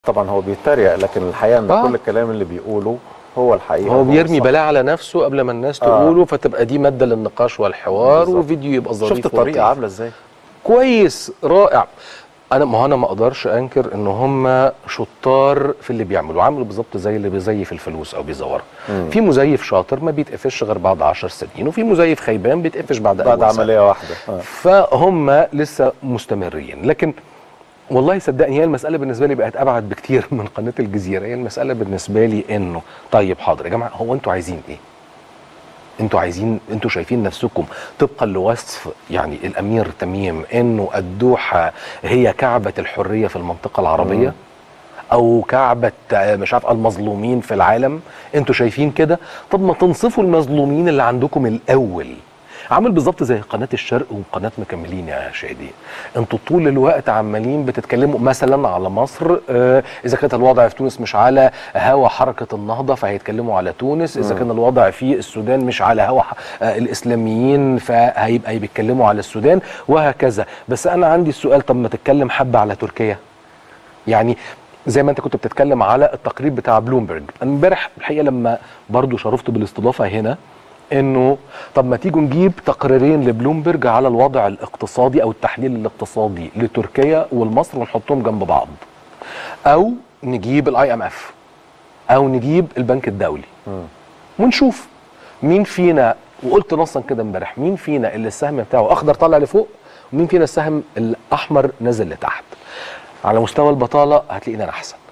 طبعا هو بيتريق لكن الحقيقه ان آه. كل الكلام اللي بيقوله هو الحقيقه هو بيرمي صح. بلاء على نفسه قبل ما الناس آه. تقوله فتبقى دي ماده للنقاش والحوار بالظبط. وفيديو يبقى ظريف شفت الطريقه ولطيف. عامله ازاي كويس رائع انا ما هو انا ما اقدرش انكر ان هم شطار في اللي بيعملوا عملوا بالظبط زي اللي بيزيف الفلوس او بيزورها مم. في مزيف شاطر ما بيتقفش غير بعد 10 سنين وفي مزيف خيبان بيتقفش بعد بعد أول سنة. عمليه واحده آه. فهم لسه مستمرين لكن والله صدقني هي المساله بالنسبه لي بقت ابعد بكتير من قناه الجزيره هي المساله بالنسبه لي انه طيب حاضر يا جماعه هو انتوا عايزين ايه انتوا عايزين انتوا شايفين نفسكم طبقا لوصف يعني الامير تميم انه الدوحه هي كعبه الحريه في المنطقه العربيه مم. او كعبه آه، مش عارف المظلومين في العالم انتوا شايفين كده طب ما تنصفوا المظلومين اللي عندكم الاول عامل بالظبط زي قناه الشرق وقناه مكملين يا شادي انتوا طول الوقت عمالين بتتكلموا مثلا على مصر آه، اذا كانت الوضع في تونس مش على هوا حركه النهضه فهيتكلموا على تونس اذا مم. كان الوضع في السودان مش على هوا ح- آه، الاسلاميين فهيبقى بيتكلموا على السودان وهكذا بس انا عندي السؤال طب ما تتكلم حبه على تركيا يعني زي ما انت كنت بتتكلم على التقرير بتاع بلومبرج انا امبارح الحقيقه لما برضو شرفت بالاستضافه هنا انه طب ما تيجوا نجيب تقريرين لبلومبرج على الوضع الاقتصادي او التحليل الاقتصادي لتركيا والمصر ونحطهم جنب بعض او نجيب الاي ام اف او نجيب البنك الدولي مم. ونشوف مين فينا وقلت نصا كده امبارح مين فينا اللي السهم بتاعه اخضر طالع لفوق ومين فينا السهم الاحمر نزل لتحت على مستوى البطاله هتلاقيني انا احسن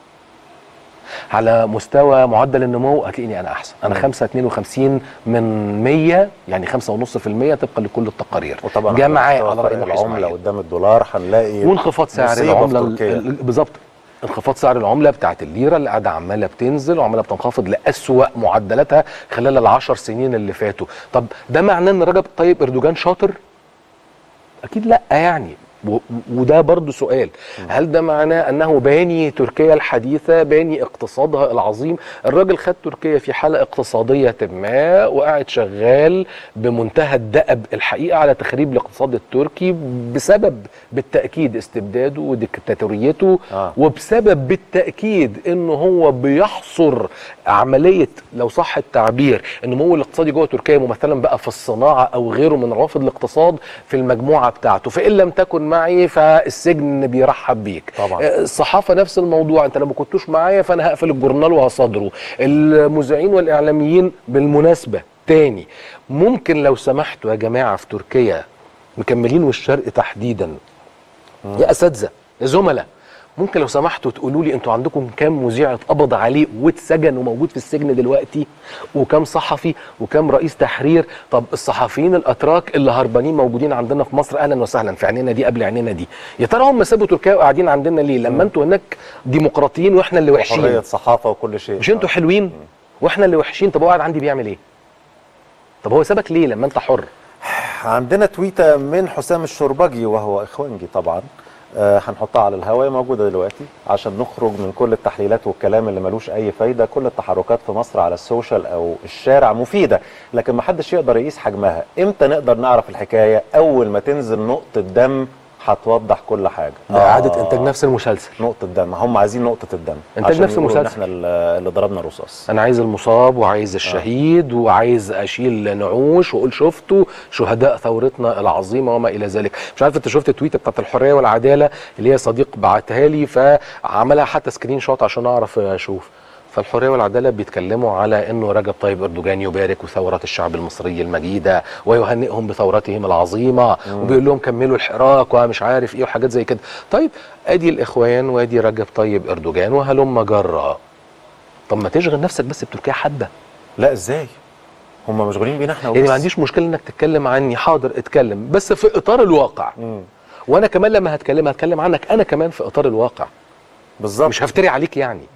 على مستوى معدل النمو هتلاقيني انا احسن انا مم. 5 52 من 100 يعني 5.5% طبقا لكل التقارير وطبعا جمعاء على على مستوى راي فرق محي العمله إسماعيل. قدام الدولار هنلاقي وانخفاض سعر مصيبة العمله في ال- تركيا. ال- بالظبط انخفاض سعر العمله بتاعت الليره اللي قاعده عماله بتنزل وعماله بتنخفض لاسوا معدلاتها خلال العشر سنين اللي فاتوا طب ده معناه ان رجب طيب اردوغان شاطر اكيد لا يعني و- و- وده برضو سؤال هل ده معناه انه باني تركيا الحديثه باني اقتصادها العظيم الراجل خد تركيا في حاله اقتصاديه ما وقاعد شغال بمنتهى الدأب الحقيقه على تخريب الاقتصاد التركي بسبب بالتاكيد استبداده وديكتاتوريته آه. وبسبب بالتاكيد انه هو بيحصر عمليه لو صح التعبير النمو الاقتصادي جوه تركيا ممثلا بقى في الصناعه او غيره من روافد الاقتصاد في المجموعه بتاعته فان لم تكن معي فالسجن بيرحب بيك طبعا. آه، الصحافه نفس الموضوع انت لو ما كنتوش معايا فانا هقفل الجورنال وهصادره المذيعين والاعلاميين بالمناسبه تاني ممكن لو سمحتوا يا جماعه في تركيا مكملين والشرق تحديدا يا اساتذه يا زملاء ممكن لو سمحتوا تقولوا لي انتوا عندكم كام مذيع اتقبض عليه واتسجن وموجود في السجن دلوقتي وكام صحفي وكام رئيس تحرير طب الصحفيين الاتراك اللي هربانين موجودين عندنا في مصر اهلا وسهلا في عينينا دي قبل عينينا دي يا ترى هم سابوا تركيا وقاعدين عندنا ليه لما انتوا هناك ديمقراطيين واحنا اللي وحشين حريه صحافه وكل شيء مش انتوا حلوين واحنا اللي وحشين طب هو قاعد عندي بيعمل ايه طب هو سابك ليه لما انت حر عندنا تويته من حسام الشربجي وهو اخوانجي طبعا آه هنحطها على الهواء موجوده دلوقتي عشان نخرج من كل التحليلات والكلام اللي ملوش اي فايده كل التحركات في مصر على السوشيال او الشارع مفيده لكن ما حدش يقدر يقيس حجمها امتى نقدر نعرف الحكايه اول ما تنزل نقطه دم هتوضح كل حاجه ده اعاده انتاج نفس المسلسل نقطه دم هم عايزين نقطه الدم إنتاج عشان نفس يقولوا ان المسلسل. احنا اللي اللي ضربنا رصاص انا عايز المصاب وعايز الشهيد وعايز اشيل نعوش واقول شفتوا شهداء ثورتنا العظيمه وما الى ذلك مش عارف انت شفت التويته بتاعت الحريه والعداله اللي هي صديق بعتها لي فعملها حتى سكرين شوت عشان اعرف اشوف فالحريه والعداله بيتكلموا على انه رجب طيب اردوغان يبارك ثوره الشعب المصري المجيده ويهنئهم بثورتهم العظيمه وبيقول لهم كملوا الحراك ومش عارف ايه وحاجات زي كده طيب ادي الاخوان وادي رجب طيب اردوغان وهلم جرا طب ما تشغل نفسك بس بتركيا حبه لا ازاي هم مشغولين بينا احنا يعني وبس. ما عنديش مشكله انك تتكلم عني حاضر اتكلم بس في اطار الواقع مم. وانا كمان لما هتكلم هتكلم عنك انا كمان في اطار الواقع بالظبط مش هفتري عليك يعني